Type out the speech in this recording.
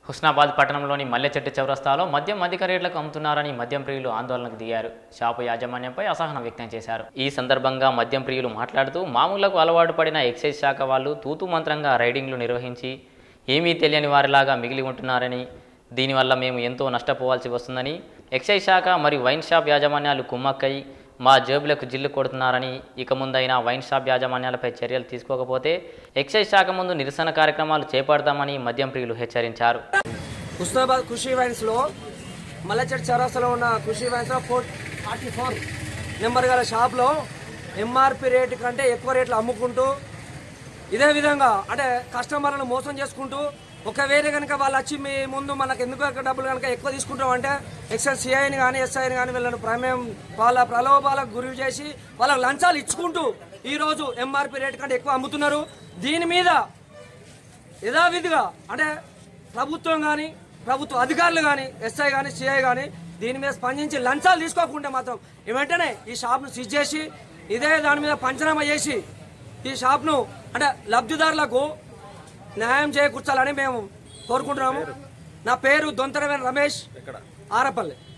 హుస్నాబాద్ పట్టణంలోని మల్లెచెట్టు చౌరస్తాలో మద్యం అధిక రేట్లకు అమ్ముతున్నారని మద్యం ప్రియులు ఆందోళనకు దిగారు షాపు యాజమాన్యంపై అసహనం వ్యక్తం చేశారు ఈ సందర్భంగా మద్యం ప్రియులు మాట్లాడుతూ మామూలకు అలవాటు పడిన ఎక్సైజ్ శాఖ వాళ్ళు తూతు మంత్రంగా రైడింగ్లు నిర్వహించి ఏమీ తెలియని వారిలాగా మిగిలి ఉంటున్నారని దీనివల్ల మేము ఎంతో నష్టపోవాల్సి వస్తుందని ఎక్సైజ్ శాఖ మరియు వైన్ షాప్ యాజమాన్యాలు కుమ్మక్కై మా జేబులకు జిల్లు కొడుతున్నారని ఇక ముందైనా వైన్ షాప్ యాజమాన్యాలపై చర్యలు తీసుకోకపోతే ఎక్సైజ్ శాఖ ముందు నిరసన కార్యక్రమాలు చేపడతామని మద్యం ప్రియులు హెచ్చరించారు హుస్నాబాద్ ఖుషీ వైన్స్లో మల్లచెట్టు చౌరస్తాలో ఉన్న ఖుషీ వైన్స్లో ఫోర్ ఫార్టీ ఫోర్ నెంబర్ గల షాప్లో ఎంఆర్పి రేటు కంటే ఎక్కువ రేట్లు అమ్ముకుంటూ ఇదే విధంగా అంటే కస్టమర్లను మోసం చేసుకుంటూ ఒకవేళ కనుక వాళ్ళు వచ్చి మీ ముందు మనకు ఎందుకు ఎక్కువ డబ్బులు కనుక ఎక్కువ తీసుకుంటాం అంటే ఎక్సెల్ సిఐని కానీ ఎస్ఐని కానీ వీళ్ళని ప్రమేయం వాళ్ళ ప్రలోభాలకు గురి చేసి వాళ్ళకి లంచాలు ఇచ్చుకుంటూ ఈరోజు ఎంఆర్పి రేటు కంటే ఎక్కువ అమ్ముతున్నారు దీని మీద యథావిధిగా అంటే ప్రభుత్వం కానీ ప్రభుత్వ అధికారులు కానీ ఎస్ఐ కానీ సిఐ కానీ దీని మీద స్పందించి లంచాలు తీసుకోకుండా మాత్రం ఈ వెంటనే ఈ షాప్ను సీజ్ చేసి ఇదే దాని మీద పంచనామా చేసి ఈ షాప్ను అంటే లబ్ధిదారులకు న్యాయం చేకూర్చాలని మేము కోరుకుంటున్నాము నా పేరు దొంతరవేణ రమేష్ ఆరపల్లి